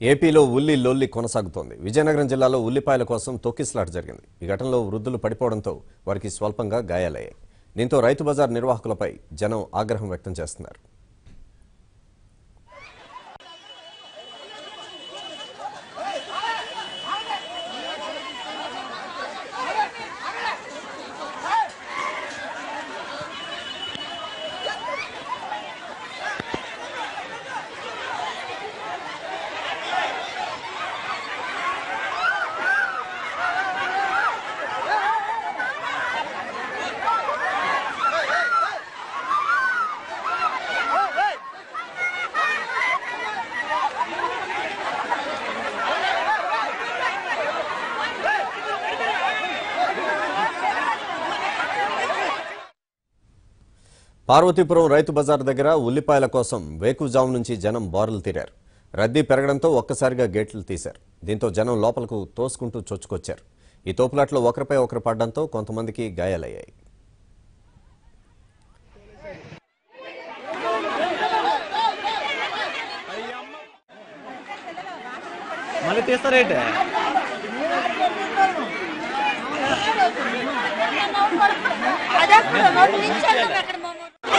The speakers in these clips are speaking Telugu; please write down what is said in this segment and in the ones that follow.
ఏపీలో ఉల్లి లొల్లి కొనసాగుతోంది విజయనగరం జిల్లాలో ఉల్లిపాయల కోసం తొక్కిసలాట జరిగింది ఈ ఘటనలో వృద్ధులు పడిపోవడంతో వారికి స్వల్పంగా గాయాలయ్యాయి దీంతో రైతు బజార్ నిర్వాహకులపై జనం ఆగ్రహం వ్యక్తం చేస్తున్నారు పార్వతీపురం రైతు బజార్ దగ్గర ఉల్లిపాయల కోసం వేకుజాము నుంచి జనం బారులు తీరారు రద్దీ పెరగడంతో ఒక్కసారిగా గేట్లు తీశారు దీంతో జనం లోపలకు తోసుకుంటూ చొచ్చుకొచ్చారు ఈ తోపులాట్లో ఒకరిపై ఒకరు పడడంతో కొంతమందికి గాయాలయ్యాయి మళ్ళీ తీస్తారేంటి అదెప్పుడు నోటి నుంచి వెళ్ళదు అక్కడ మమ్మల్ని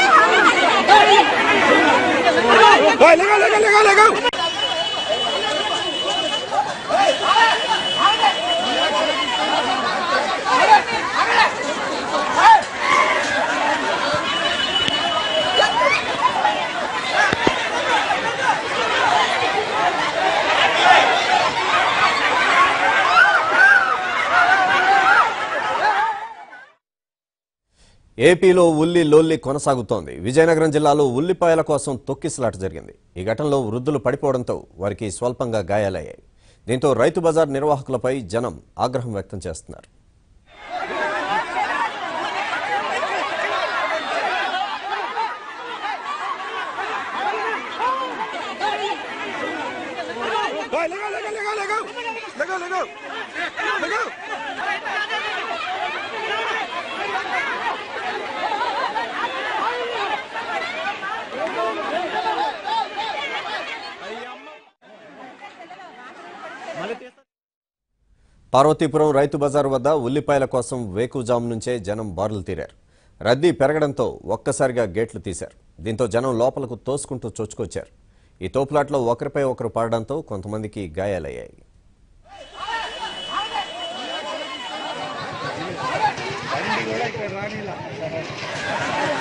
ఏపీలో ఉల్లి లొల్లి కొనసాగుతోంది విజయనగరం జిల్లాలో ఉల్లిపాయల కోసం తొక్కిసలాట జరిగింది ఈ ఘటనలో వృద్ధులు పడిపోవడంతో వారికి స్వల్పంగా గాయాలయ్యాయి దీంతో రైతు బజార్ నిర్వాహకులపై జనం ఆగ్రహం వ్యక్తం చేస్తున్నారు మళ్ళీ తీస్తారు పార్వతీపురం రైతు బజార్ వద్ద ఉల్లిపాయల కోసం వేకుజాము నుంచే జనం బారులు తీరారు రద్దీ పెరగడంతో ఒక్కసారిగా గేట్లు తీశారు దీంతో జనం లోపలకు తోసుకుంటూ చొచ్చుకొచ్చారు ఈ తోపులాట్లో ఒకరిపై ఒకరు పడడంతో కొంతమందికి గాయాలయ్యాయి బండి కూడా ఇక్కడ రానిలా